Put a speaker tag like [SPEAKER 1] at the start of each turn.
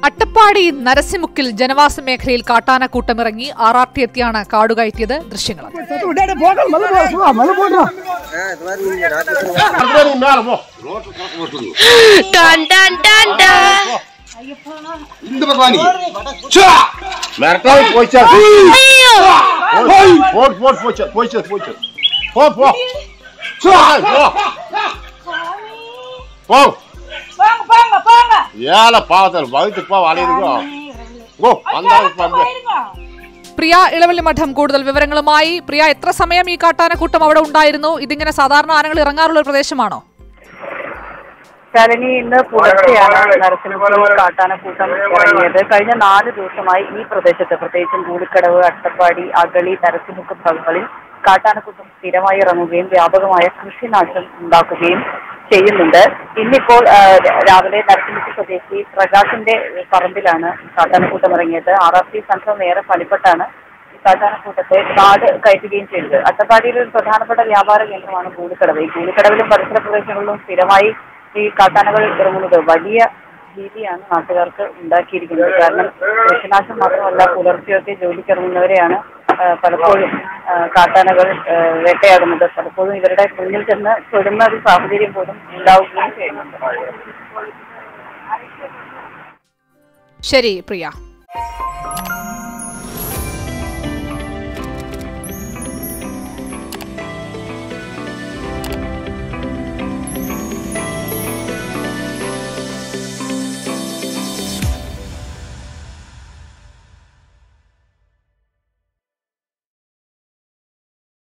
[SPEAKER 1] അട്ടപ്പാടി നരസിമുക്കിൽ ജനവാസ മേഖലയിൽ കാട്ടാനക്കൂട്ടമിറങ്ങി R R T എത്തിയാണ് കാടുകയറ്റിയത് ദൃശ്യങ്ങൾ
[SPEAKER 2] இந்த பக்கம் வா நீ சா மிரட்டாவை போச்சா போட் போட் போச்சு போச்சு போச்சு போ போ சா போ போ
[SPEAKER 3] போங்க போங்க போங்க
[SPEAKER 2] ஏல பாவத்தில் வகுத்து போ வளையுதுக்கோ ஓ வந்தாலும் பம்பு
[SPEAKER 3] போயிருங்க
[SPEAKER 1] പ്രിയ ഇളവള്ളി മഠം കൂടുതൽ വിവരങ്ങളുമായി പ്രിയ എത്ര സമയം ഈ കാട്ടാനക്കൂട്ടം അവിടെ ഉണ്ടായിരുന്നു ഇതിങ്ങനെ സാധാരണ ആനകൾ ഇറങ്ങാറുള്ള ഒരു പ്രദേശമാണോ
[SPEAKER 4] ശാലിനി ഇന്ന് പുലർച്ചെയാണ് നരസിംഹപുരം കാട്ടാനക്കൂട്ടം ഇറങ്ങിയത് കഴിഞ്ഞ നാല് ദിവസമായി ഈ പ്രദേശത്ത് പ്രത്യേകിച്ചും കൂടിക്കടവ് അട്ടപ്പാടി അഗളി നരസിംഹുക്കം ഭാഗങ്ങളിൽ കാട്ടാനക്കൂട്ടം സ്ഥിരമായി ഇറങ്ങുകയും വ്യാപകമായ കൃഷിനാശം ഉണ്ടാക്കുകയും ചെയ്യുന്നുണ്ട് ഇന്നിപ്പോൾ ആ, രാവിലെ നരസിംഹ സ്വദേശി പ്രകാശിന്റെ പറമ്പിലാണ് കാട്ടാനക്കൂട്ടം ഇറങ്ങിയത് ആർ ആർ സി സംഘം നേരെ ഫലിപ്പെട്ടാണ് ഈ കാട്ടാനക്കൂട്ടത്തെ കാട് കയറ്റുകയും ചെയ്തത് അട്ടപ്പാടിയിലെ ഒരു പ്രധാനപ്പെട്ട വ്യാപാര കേന്ദ്രമാണ് കൂലിക്കടവ് ഈ കൂലിക്കടവിലും പരിസര പ്രദേശങ്ങളിലും സ്ഥിരമായി ഈ കാട്ടാനകൾ ഇറങ്ങുന്നത് വലിയ ഭീതിയാണ് നാട്ടുകാർക്ക് ഉണ്ടാക്കിയിരിക്കുന്നത് കാരണം കൃഷിനാശം മാത്രമല്ല പുലർച്ചെയൊക്കെ ജോലിക്കിറങ്ങുന്നവരെയാണ് ആ, പലപ്പോഴും ആ, കാട്ടാനകൾ ആ, വേട്ടയാടുന്നത് പലപ്പോഴും ഇവരുടെ മുന്നിൽ ചെന്ന് തൊടുന്ന ഒരു സാഹചര്യം പോലും ഉണ്ടാവുകയും ചെയ്യുന്നുണ്ട്
[SPEAKER 1] ശരി പ്രിയ